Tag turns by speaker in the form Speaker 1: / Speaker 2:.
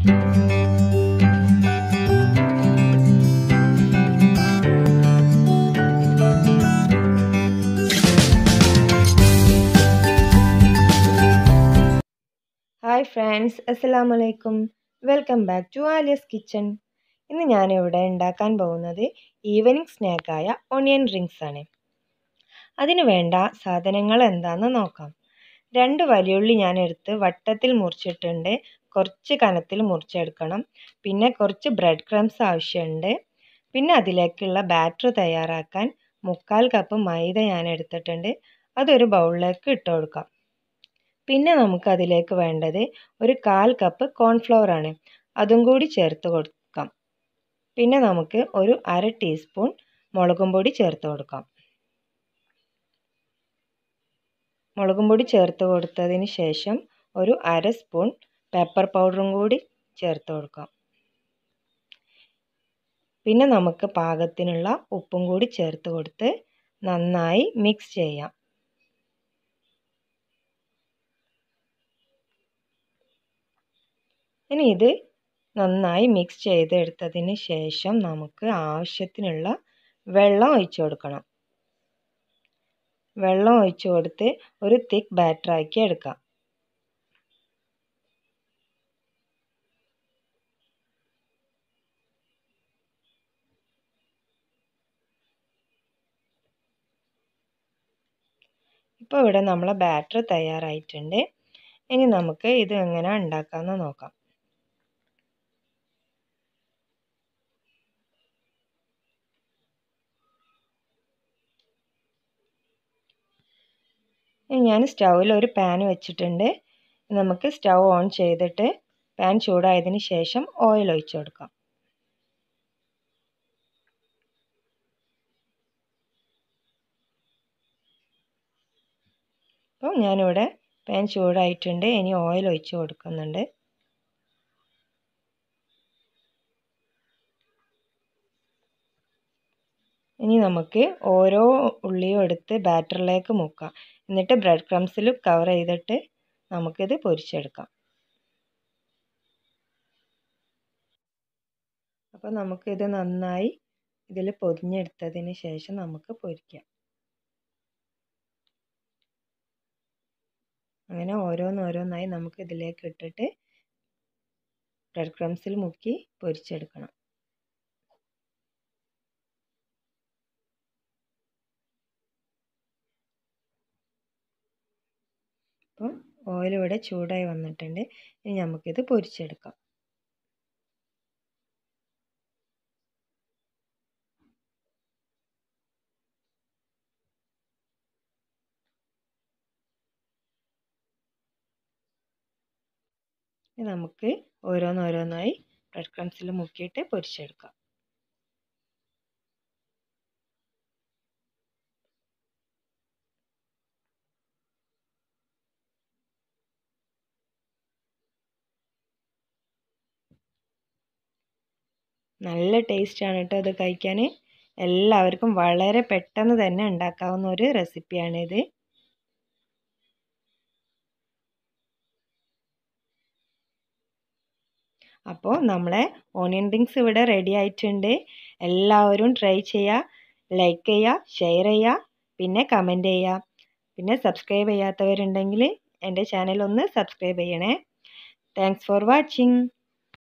Speaker 1: hi friends അസ്സലാമു അലൈക്കും welcome back to Alia's kitchen ഇന്ന് ഞാനിവിടെ ഉണ്ടാക്കാൻ പോകുന്നത് ഈവനിങ് സ്നാക്കായ ഒണിയൻ റിങ്സ് ആണ് അതിന് വേണ്ട സാധനങ്ങൾ എന്താണെന്ന് നോക്കാം രണ്ട് വലിയുള്ളി ഞാൻ എടുത്ത് വട്ടത്തിൽ മുറിച്ചിട്ടുണ്ട് കുറച്ച് കനത്തിൽ മുറിച്ചെടുക്കണം പിന്നെ കുറച്ച് ബ്രെഡ് ക്രംസ് ആവശ്യമുണ്ട് പിന്നെ അതിലേക്കുള്ള ബാറ്റർ തയ്യാറാക്കാൻ മുക്കാൽ കപ്പ് മൈദ ഞാൻ എടുത്തിട്ടുണ്ട് അതൊരു ബൗളിലേക്ക് ഇട്ട് കൊടുക്കാം പിന്നെ നമുക്ക് അതിലേക്ക് വേണ്ടത് ഒരു കാൽ കപ്പ് കോൺഫ്ലവർ ആണ് അതും കൂടി ചേർത്ത് കൊടുക്കാം പിന്നെ നമുക്ക് ഒരു അര ടീസ്പൂൺ മുളകും പൊടി ചേർത്ത് കൊടുക്കാം മുളകും പൊടി ചേർത്ത് കൊടുത്തതിന് ശേഷം ഒരു അര സ്പൂൺ പെപ്പർ പൗഡറും കൂടി ചേർത്ത് കൊടുക്കാം പിന്നെ നമുക്ക് പാകത്തിനുള്ള ഉപ്പും കൂടി ചേർത്ത് കൊടുത്ത് നന്നായി മിക്സ് ചെയ്യാം ഇനി ഇത് നന്നായി മിക്സ് ചെയ്തെടുത്തതിന് ശേഷം നമുക്ക് ആവശ്യത്തിനുള്ള വെള്ളം ഒഴിച്ചു കൊടുക്കണം വെള്ളം ഒഴിച്ചു കൊടുത്ത് ഒരു തിക്ക് ബാറ്ററാക്കി എടുക്കാം ഇപ്പോൾ ഇവിടെ നമ്മളെ ബാറ്റർ തയ്യാറായിട്ടുണ്ട് ഇനി നമുക്ക് ഇത് എങ്ങനെ ഉണ്ടാക്കാമെന്ന് നോക്കാം ഞാൻ സ്റ്റൗവിൽ ഒരു പാൻ വെച്ചിട്ടുണ്ട് നമുക്ക് സ്റ്റൗ ഓൺ ചെയ്തിട്ട് പാൻ ചൂടായതിന് ശേഷം ഓയിൽ ഒഴിച്ചു കൊടുക്കാം അപ്പോൾ ഞാനിവിടെ പാൻ ചൂടായിട്ടുണ്ട് ഇനി ഓയിൽ ഒഴിച്ച് കൊടുക്കുന്നുണ്ട് ഇനി നമുക്ക് ഓരോ ഉള്ളിയും എടുത്ത് ബാറ്ററിലേക്ക് മുക്കാം എന്നിട്ട് ബ്രെഡ് ക്രംസിൽ കവർ ചെയ്തിട്ട് നമുക്കിത് പൊരിച്ചെടുക്കാം അപ്പോൾ നമുക്കിത് നന്നായി ഇതിൽ പൊതിഞ്ഞെടുത്തതിന് ശേഷം നമുക്ക് പൊരിക്കാം അങ്ങനെ ഓരോന്നോരോന്നായി നമുക്ക് ഇതിലേക്ക് ഇട്ടിട്ട് ബ്രെഡ് ക്രംസിൽ മുക്കി പൊരിച്ചെടുക്കണം അപ്പം ഓയിൽ ഇവിടെ ചൂടായി വന്നിട്ടുണ്ട് ഇനി നമുക്കിത് പൊരിച്ചെടുക്കാം നമുക്ക് ഓരോന്നോരോന്നായി ബ്രെഡ് ക്രംസിൽ മുക്കിയിട്ട് പൊരിച്ചെടുക്കാം നല്ല ടേസ്റ്റാണ് കേട്ടോ ഇത് കഴിക്കാൻ എല്ലാവർക്കും വളരെ പെട്ടെന്ന് തന്നെ ഉണ്ടാക്കാവുന്ന ഒരു റെസിപ്പിയാണിത് അപ്പോൾ നമ്മളെ ഓണിയൻ റിങ്സ് ഇവിടെ റെഡി ആയിട്ടുണ്ട് എല്ലാവരും ട്രൈ ചെയ്യുക ലൈക്ക് ചെയ്യുക ഷെയർ ചെയ്യുക പിന്നെ കമൻറ്റ് ചെയ്യുക പിന്നെ സബ്സ്ക്രൈബ് ചെയ്യാത്തവരുണ്ടെങ്കിൽ എൻ്റെ ചാനൽ ഒന്ന് സബ്സ്ക്രൈബ് ചെയ്യണേ താങ്ക്സ് ഫോർ വാച്ചിങ്